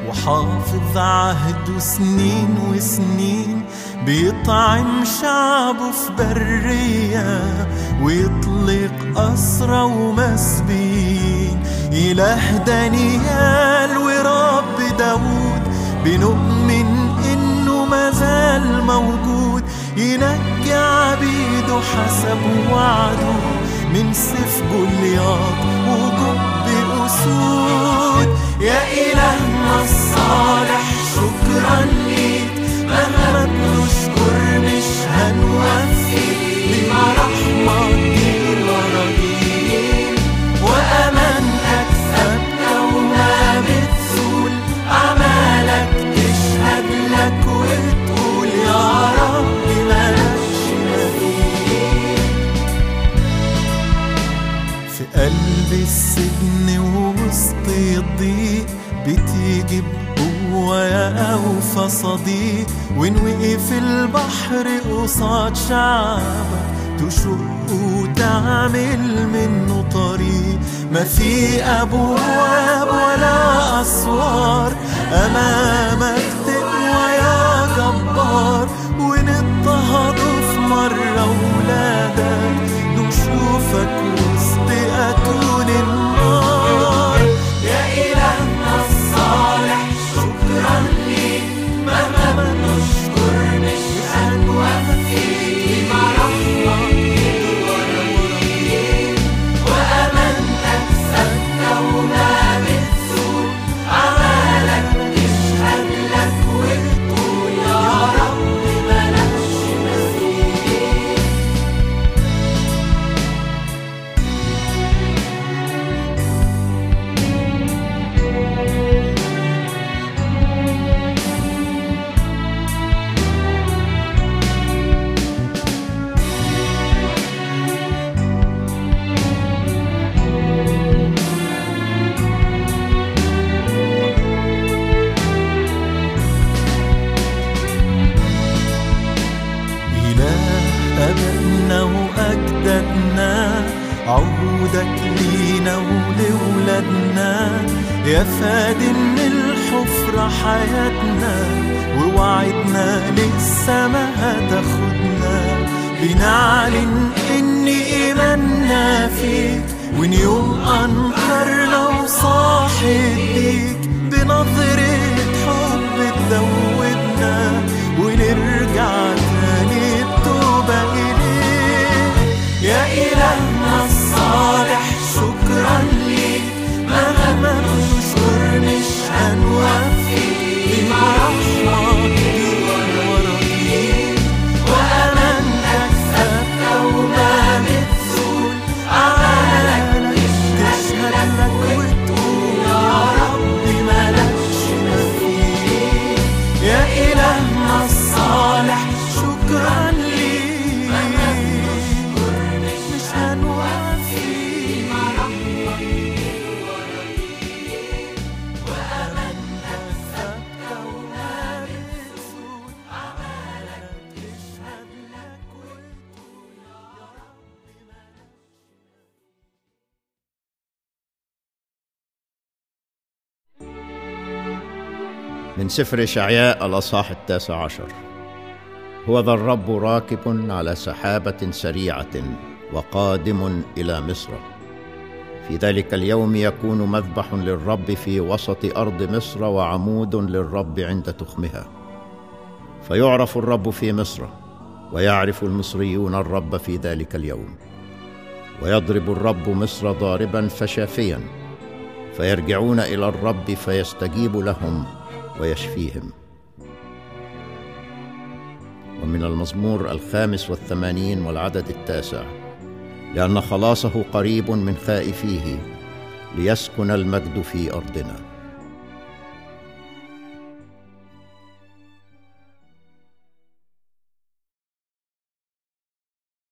وحافظ عهده سنين وسنين بيطعم شعبه في برية ويطلق أسرى ومسبين إله دانيال ورب داود بنؤمن إنه مازال موجود ينجي عبيده حسب وعده من سيف جولياط وجب أسود يا إلهنا الصالح شكرا ليك مهما بنشكر مش هنوفي بما رحمتك الوراجيل وأمانتك ثابتة وما بتزول أعمالك تشهد لك وتقول يا رب مالكش مثيل في قلب السجن ووسط الضيق بتيجي بقوة يا أوفى صديق وإن وقف البحر قصاد شعبك تشق وتعمل منه طريق ما في أبواب ولا أسوار أمامك تقوى يا جبار ونضطهدوا في مرة ولادك نشوفك وسط أتون النار يا إلهنا الصالح شكرا ليك مهما نشكر مش هنوفي بما رحمتك وراجيل وأمانتك ثابتة وما بتزول أعمالك تشهد لك وتقول يا رب مالكش مثيل إله أبائنا وأجدادنا عهودك لينا ولولادنا يا فادي من الحفرة حياتنا ووعدنا لسه ما هتاخدنا بنعلن إن إيماننا فيك وإن يوم أنكرنا وصاحب بيك بنظرة حب تذوبنا ونرجع تاني بتوبة إليك يا إلهنا الصالح شكرا ليك مهما نشكر مش هنوفي بما رحمتك وراجيل وأمانتك ثابتة وما بتزول أعمالك تشهد لك وتقول يا رب مالكش مثيل يا إلهنا الصالح شكرا ليك مش هنوفي وأمانتك ثابتة وما بتزول أعمالك تشهد لك وتقول يا رب مالكش من سفر إشعياء الأصحاح التاسع عشر هو ذا الرب راكب على سحابة سريعة وقادم إلى مصر في ذلك اليوم يكون مذبح للرب في وسط أرض مصر وعمود للرب عند تخمها فيعرف الرب في مصر ويعرف المصريون الرب في ذلك اليوم ويضرب الرب مصر ضاربا فشافيا فيرجعون الى الرب فيستجيب لهم ويشفيهم ومن المزمور الخامس والثمانين والعدد التاسع لان خلاصه قريب من خائفيه ليسكن المجد في ارضنا